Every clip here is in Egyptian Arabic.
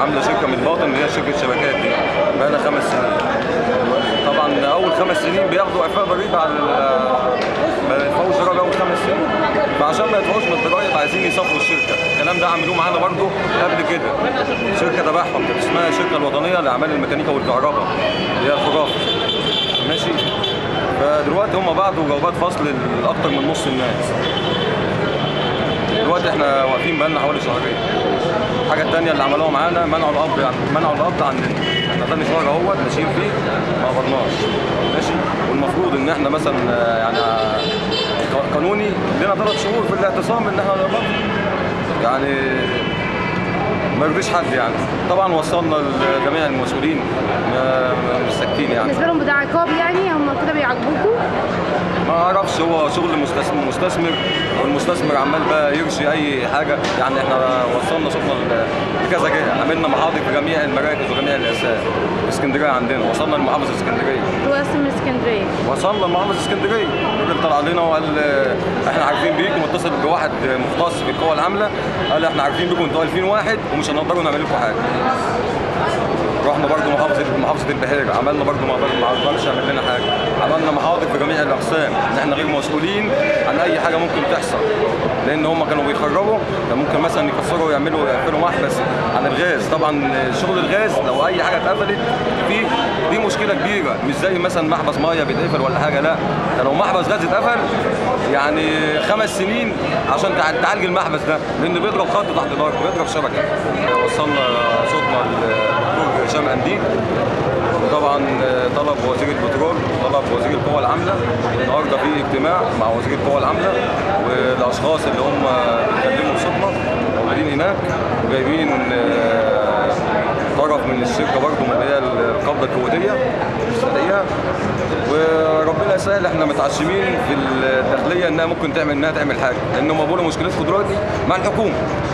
عامله شركه من الباطن اللي هي شركه شبكات دي بقى لها خمس سنين طبعا اول خمس سنين بياخدوا اعفاء ضريبه على ال- ما يدفعوش ضرائب اول خمس سنين فعشان ما يدفعوش من الضرايب عايزين يصفوا الشركه الكلام ده عملوه معانا برضو قبل كده شركه تبعهم كانت اسمها الشركه الوطنيه لاعمال الميكانيكا والكهرباء اللي هي الخرافه ماشي فدلوقتي هم بعتوا جوابات فصل لاكثر من نص الناس دلوقتي احنا واقفين بقالنا حوالي شهرين الحاجه الثانيه اللي عملوها معانا منعوا القبض يعني منعوا القبض عندنا احنا ثاني شهر اهوت ماشيين فيه ما قبضناش ماشي والمفروض ان احنا مثلا آه، يعني آه، ق- قانوني لنا ثلاث شهور في الاعتصام ان احنا نقبض يعني ما يرضيش حد يعني طبعا وصلنا لجميع المسؤولين ما- ما- مش ساكتين يعني بالنسبه لهم ده عقاب يعني هم كده بيعاقبوكوا ما اعرفش هو شغل مستثمر مستثمر والمستثمر عمال بقى يرشي اي حاجه يعني احنا وصلنا صوتنا ل- لكذا جهه عملنا محاضر في جميع المراكز وجميع الاساس في اسكندريه عندنا وصلنا لمحافظه اسكندريه انتوا اصلا من اسكندريه وصلنا لمحافظه اسكندريه الراجل طلع علينا وقال آه، احنا عارفين بيكم اتصل بواحد مختص في القوى العامله قال احنا عارفين بيكم انتوا 2000 واحد ومش هنقدروا نعمل لكم حاجه رحنا برضه محافظه محافظه البحيره عملنا برضه ما ما قدرش يعمل لنا حاجه عملنا محاضر في جميع الاقسام ان احنا غير مسؤولين عن اي حاجه ممكن تحصل لان هم كانوا بيخرجوا كان ممكن مثلا يكسروا يعملوا يقفلوا محبس عن الغاز طبعا شغل الغاز لو اي حاجه اتقفلت فيه دي مشكله كبيره مش زي مثلا محبس ميه بيتقفل ولا حاجه لا ده لو محبس غاز اتقفل يعني خمس سنين عشان تع- تعالج المحبس ده لان بيضرب خط تحت الارض بيضرب شبكه وصلنا صوتنا للدكتور هشام انديل وطبعا طلب وزير البترول وطلب وزير القوى العامله النهارده في اجتماع مع وزير القوى العامله والاشخاص اللي هم بيتكلموا بصوتنا موجودين هناك وجايبين آه، طرف من الشركه برضه من اللي هي القبضه الكويتيه مش هتلاقيها وربنا يسهل احنا متعشمين في الداخليه انها ممكن تعمل انها تعمل حاجه لان هم بيقولوا مشكلتكم دلوقتي مع الحكومه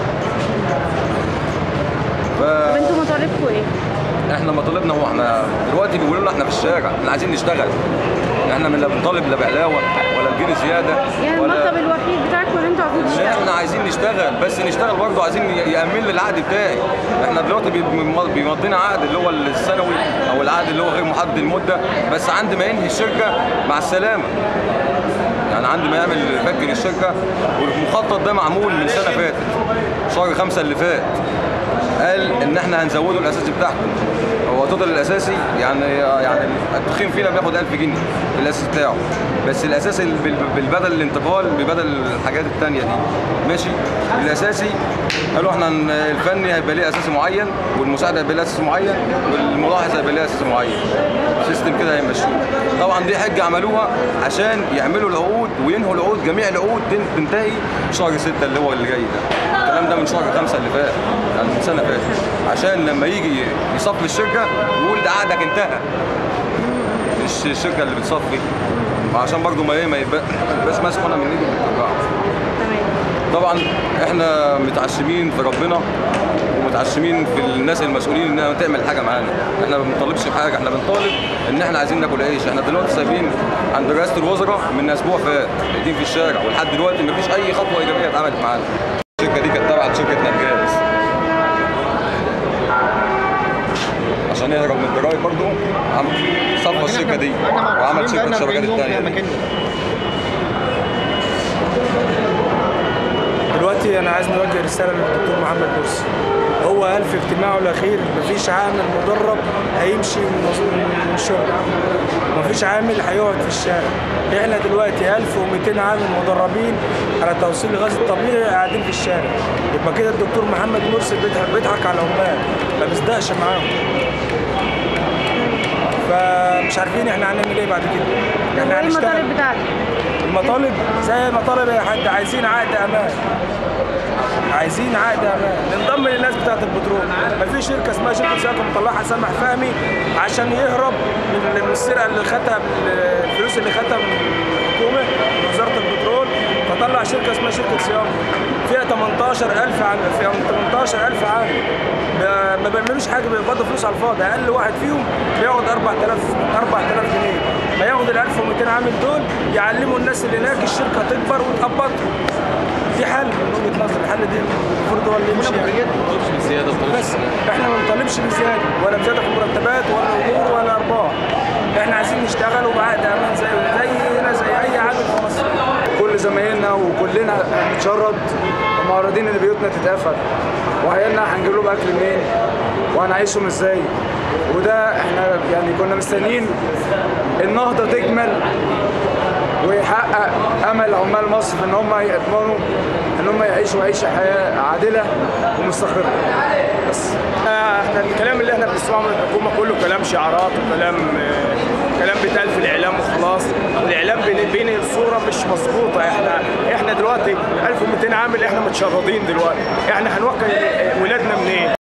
ف... طب انتوا مطالبكم ايه؟ احنا مطالبنا هو احنا دلوقتي بيقولوا لنا احنا في الشارع احنا عايزين نشتغل احنا من لا بنطالب لا بعلاوه ولا بجنيه زياده يعني ولا المطلب الوحيد بتاعكم ان انتوا عايزين ان تشتغلوا احنا عايزين نشتغل بس نشتغل برضه عايزين ي- يأمن لي العقد بتاعي احنا دلوقتي بي- بيم- بيمضينا عقد اللي هو السنوي او العقد اللي هو غير محدد المده بس عند ما ينهي الشركه مع السلامه يعني عند ما يعمل فك للشركه والمخطط ده معمول من سنه فاتت شهر خمسة اللي فات قال ان احنا هنزوده الاساسي بتاعكم هو التوتال الاساسي يعني يعني التخين فينا بياخد 1000 جنيه في الاساس بتاعه بس الاساسي بال- بالبدل الانتقال ببدل الحاجات التانية دي ماشي الاساسي قالوا احنا هن- الفني هيبقى ليه اساسي معين والمساعد هيبقى ليه اساسي معين والملاحظ هيبقى ليه اساسي معين سيستم كده هيمشوه طبعا دي حجه عملوها عشان يعملوا العقود وينهوا العقود جميع العقود تن- تنتهي شهر 6 اللي هو اللي جاي ده الكلام ده من شهر 5 اللي فات يعني من سنه فاتت عشان لما يجي يصفي الشركه يقول ده عقدك انتهى مش الشركه اللي بتصفي عشان برضو ما ايه ما يبقى بس ماسك وانا من ايدي بترجعه تمام طبعا احنا متعشمين في ربنا ومتعشمين في الناس المسؤولين انها تعمل حاجه معانا احنا ما بنطالبش بحاجه احنا بنطالب ان احنا عايزين ناكل عيش احنا دلوقتي سايبين عند رئاسه الوزراء من اسبوع فات قاعدين في الشارع ولحد دلوقتي ما فيش اي خطوه ايجابيه اتعملت معانا الشركه دي كانت تابعه لشركه نجاز عشان يهرب من الضرايب برضه عم صفى الشركه دي وعمل شركه الشبكات الثانيه دي دلوقتي انا عايز نوجه رساله للدكتور محمد مرسي هو قال في اجتماعه الاخير مفيش عامل مدرب هيمشي من مز- من الشغل مفيش عامل هيقعد في الشارع احنا دلوقتي 1200 عامل مدربين على توصيل الغاز الطبيعي قاعدين في الشارع يبقى كده الدكتور محمد مرسي بيضحك بيضحك على العمال ما بيصدقش معاهم فمش عارفين احنا هنعمل ايه بعد كده طب احنا وايه هنشتغل. المطالب بتاعتك؟ المطالب زي مطالب اي حد عايزين عقد امان عايزين عقد امان ننضم للناس بتاعت البترول ما في شركه اسمها شركه سياقه مطلعها سامح فهمي عشان يهرب من من السرقه اللي خدها الفلوس اللي خدها من الحكومه من وزاره البترول فطلع شركه اسمها شركه صيانه فيها 18000 عامل فيها 18000 عامل ما- ما بيعملوش حاجه بيقبضوا فلوس على الفاضي اقل واحد فيهم بياخد 4000 4000 جنيه فياخد ال 1200 عامل دول يعلموا الناس اللي هناك الشركه تكبر وتقبض دي حل من وجهه نظري الحل دي المفروض هو اللي يمشي يعني. بس احنا ما بنطالبش بزياده ولا بزياده في المرتبات ولا اجور ولا ارباح احنا عايزين نشتغل وبعقد امان زي زينا زي اي عامل في مصر كل زمايلنا وكلنا هنتشرد ومعرضين ان بيوتنا تتقفل وعيالنا هنجيب لهم اكل منين وهنعيشهم ازاي وده احنا يعني كنا مستنيين النهضه تكمل ويحقق امل عمال مصر في ان هم يضمنوا ان هم يعيشوا عيشه حياه عادله ومستقره بس احنا الكلام اللي احنا بنسمعه من الحكومه كله كلام شعارات وكلام آه، كلام بيتقال في الاعلام وخلاص الاعلام بين- بينقل صوره مش مظبوطه احنا احنا دلوقتي 1200 عامل احنا متشردين دلوقتي احنا هنوكل ولادنا منين